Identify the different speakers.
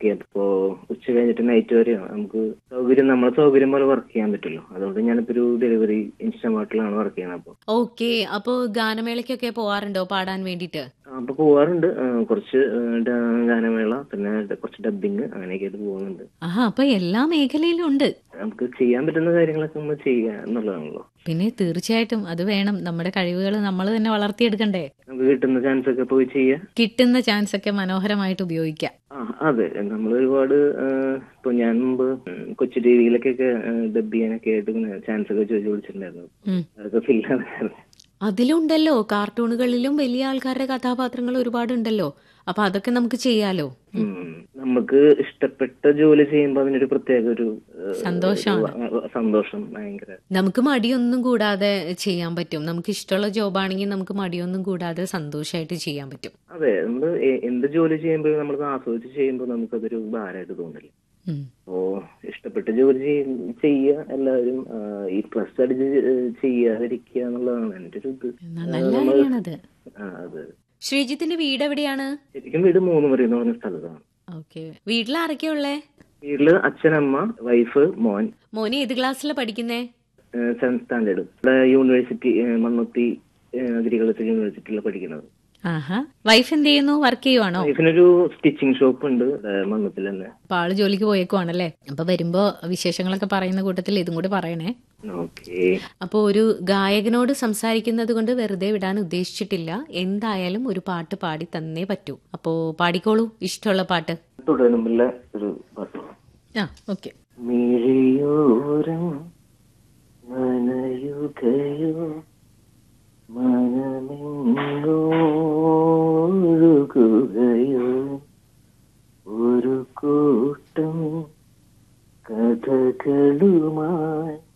Speaker 1: ചെയ്യാം ഇപ്പോ ഉച്ച കഴിഞ്ഞിട്ട് നൈറ്റ് വരെ നമുക്ക് സൗകര്യം നമ്മളെ സൗകര്യം പോലെ വർക്ക് ചെയ്യാൻ പറ്റുമല്ലോ അതുകൊണ്ട് ഞാനിപ്പോ ഒരു ഡെലിവറി ഇൻസ്റ്റമാർട്ടിലാണ് വർക്ക് ചെയ്യുന്നത് അപ്പൊ
Speaker 2: ഓക്കെ അപ്പോ ഗാനമേളയ്ക്കൊക്കെ പോവാറുണ്ടോ പാടാൻ വേണ്ടിയിട്ട്
Speaker 1: അപ്പൊ പോവാറുണ്ട് ആ, കുറച്ച് ആ, ഡ- ഗാനമേള പിന്നെ ഡ- കുറച്ച് ഡബിങ് അങ്ങനെയൊക്കെ ആയിട്ട് പോകുന്നുണ്ട്
Speaker 2: ആഹാ അപ്പൊ എല്ലാ മേഖലയിലും ഉണ്ട്
Speaker 1: നമുക്ക് ചെയ്യാൻ പറ്റുന്ന കാര്യങ്ങളൊക്കെ നമ്മൾ ചെയ്യുക എന്നുള്ളതാണല്ലോ
Speaker 2: പിന്നെ തീർച്ചയായിട്ടും അത് വേണം നമ്മുടെ കഴിവുകൾ നമ്മൾ തന്നെ വളർത്തിയെടുക്കണ്ടേ
Speaker 1: നമുക്ക് കിട്ടുന്ന ചാൻസ് ഒക്കെ പോയി ചെയ്യുക
Speaker 2: കിട്ടുന്ന ചാൻസ് ഒക്കെ മനോഹരമായിട്ട് ഉപയോഗിക്കാം
Speaker 1: ആ അതെ നമ്മൾ ഒരുപാട് ആ, ഇപ്പൊ ഞാൻ മുമ്പ് ഉം, കൊച്ചു ടി വിയിലൊക്കെ ഡബ് ചെയ്യാനൊക്കെ ആയിട്ട് ഇങ്ങനെ ചാൻസ് ഒക്കെ ചോദിച്ചു വിളിച്ചിട്ടുണ്ടായിരുന്നു
Speaker 2: ഉം.
Speaker 1: അതൊക്കെ ഫില്ലാണ്
Speaker 2: അതിലുണ്ടല്ലോ കാർട്ടൂണുകളിലും വലിയ ആൾക്കാരുടെ കഥാപാത്രങ്ങൾ ഒരുപാടുണ്ടല്ലോ അപ്പൊ അതൊക്കെ നമുക്ക് ചെയ്യാലോ
Speaker 1: നമുക്ക് ഇഷ്ടപ്പെട്ട ജോലി ചെയ്യുമ്പോൾ അതിനൊരു പ്രത്യേക ഒരു ആ,
Speaker 2: സന്തോഷമാണ്.
Speaker 1: ഒരു, ആ, സന്തോഷം ഭയങ്കര
Speaker 2: നമുക്ക് മടിയൊന്നും കൂടാതെ ചെയ്യാൻ പറ്റും നമുക്ക് ഇഷ്ടമുള്ള ജോബാണെങ്കിൽ നമുക്ക് മടിയൊന്നും കൂടാതെ സന്തോഷമായിട്ട് ചെയ്യാൻ പറ്റും
Speaker 1: അതെ നമ്മൾ എന്ത് ജോലി ചെയ്യുമ്പോഴും നമ്മൾ ആസ്വദിച്ച് ചെയ്യുമ്പോൾ നമുക്കതൊരു ഭാരമായിട്ട് തോന്നില്ല
Speaker 2: ഉം.
Speaker 1: അപ്പോ ഇഷ്ടപ്പെട്ട ജോലി ചെയ്യ- ചെയ്യുക എല്ലാവരും ആ, ഈ പ്ലസ് അടിച്ച് ചെയ്യാതിരിക്കുക എന്നുള്ളതാണ് എൻ്റെ ഒരു ഇത്
Speaker 2: എന്നാ നല്ല കാര്യമാണത്
Speaker 1: ആ അത്
Speaker 2: ശ്രീജിത്തിന്റെ വീട് എവിടെയാണ്
Speaker 1: ശരിക്കും വീട് മൂന്ന് മുറി എന്ന് പറഞ്ഞ സ്ഥലത്താണ്
Speaker 2: ഓക്കെ വീട്ടിൽ ആരൊക്കെയാ ഉള്ളേ
Speaker 1: വീട്ടില് അച്ഛനമ്മ വൈഫ് മോൻ
Speaker 2: മോനെ ഏത് ക്ലാസ്സിലാ പഠിക്കുന്നേ
Speaker 1: സെവൻത് സ്റ്റാൻഡേർഡ് ഇവിടെ യൂണിവേഴ്സിറ്റി ഏ, മണ്ണുത്തി അഗ്രികൾച്ചർ യൂണിവേഴ്സിറ്റിയിലാണ് പഠിക്കുന്നത്
Speaker 2: ആഹാ വൈഫ് എന്ത് ചെയ്യുന്നു വർക്ക് ചെയ്യുവാണോ
Speaker 1: വൈഫിനൊരു സ്റ്റിച്ചിങ് ഷോപ്പ് ഉണ്ട് ഇവിടെ മണ്ണത്തിൽ തന്നെ
Speaker 2: അപ്പൊ ആള് ജോലിക്ക് പോയേക്കുവാണല്ലേ അപ്പൊ വരുമ്പോ വിശേഷങ്ങളൊക്കെ പറയുന്ന കൂട്ടത്തിൽ ഇതും കൂടി പറയണേ
Speaker 1: ഓക്കെ
Speaker 2: അപ്പോൾ ഒരു ഗായകനോട് സംസാരിക്കുന്നത് കൊണ്ട് വെറുതെ വിടാൻ ഉദ്ദേശിച്ചിട്ടില്ല എന്തായാലും ഒരു പാട്ട് പാടി തന്നേ പറ്റൂ അപ്പോ പാടിക്കോളൂ ഇഷ്ടമുള്ള പാട്ട്
Speaker 1: തുടരുമ്പില്ല ഒരു പാട്ട്
Speaker 2: ആ ഓക്കെ
Speaker 1: മിഴിയോരം നനയുകയോ മനമെങ്ങോഴുകയോ ഒരു കൂട്ടം കഥകളുമായി